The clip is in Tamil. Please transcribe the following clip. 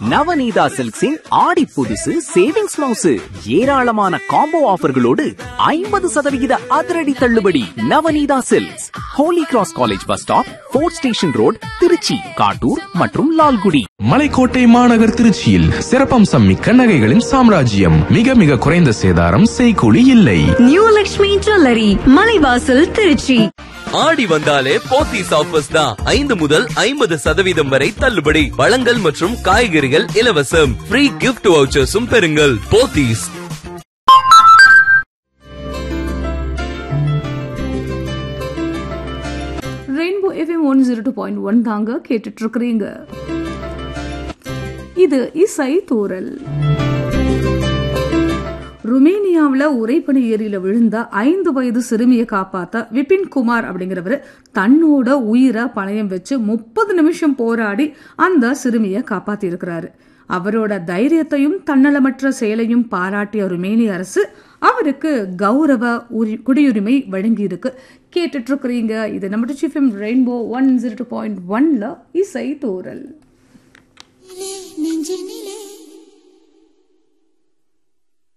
நவநீதா சில்க்ஸின் ஆடி புதுசு சேவிங்ஸ் மவுசு ஏராளமான காம்போ ஆஃபர்களோடு ஐம்பது சதவிகித அதிரடி தள்ளுபடி Navaneetha silks Holy Cross college bus stop fort station road Trichy Kattur மற்றும் லால்குடி மலைக்கோட்டை மாநகர் திருச்சியில் சிறப்பம்சம் மிக்க நகைகளின் சாம்ராஜ்யம் மிக மிக குறைந்த சேதாரம் செய்கூலி இல்லை நியூ லக்ஷ்மி ஜுவல்லரி மலைவாசல் திருச்சி ஆடி வந்தாலே போத்தீஸ் ஆஃபர்ஸ் தான் ஐந்து முதல் ஐம்பது சதவீதம் வரை தள்ளுபடி பழங்கள் மற்றும் காய்கறிகள் இலவசம் ஃப்ரீ கிஃப்ட் வவுச்சர்ஸும் பெறுங்கள் Pothys rainbow FM one zero two point one தாங்க கேட்டுட்டு இருக்கிறீங்க இது இசை தூரல் ருமேனியாவில் உரைப்பணி ஏரியில விழுந்த ஐந்து வயது சிறுமியை காப்பாத்த விபின் குமார் அப்படிங்கிறவர் தன்னோட உயிரை பணயம் வச்சு முப்பது நிமிஷம் போராடி அந்த சிறுமியை காப்பாத்தி இருக்கிறாரு அவரோட தைரியத்தையும் தன்னலமற்ற செயலையும் பாராட்டிய ருமேனிய அரசு அவருக்கு கௌரவ உரி- குடியுரிமை வழங்கி இருக்கு கேட்டுட்டு இருக்கிறீங்க இது நம்ம சிஃபிம் rainbow one zero two point ஒன்ல இசை தோரல் நெஞ்சினிலே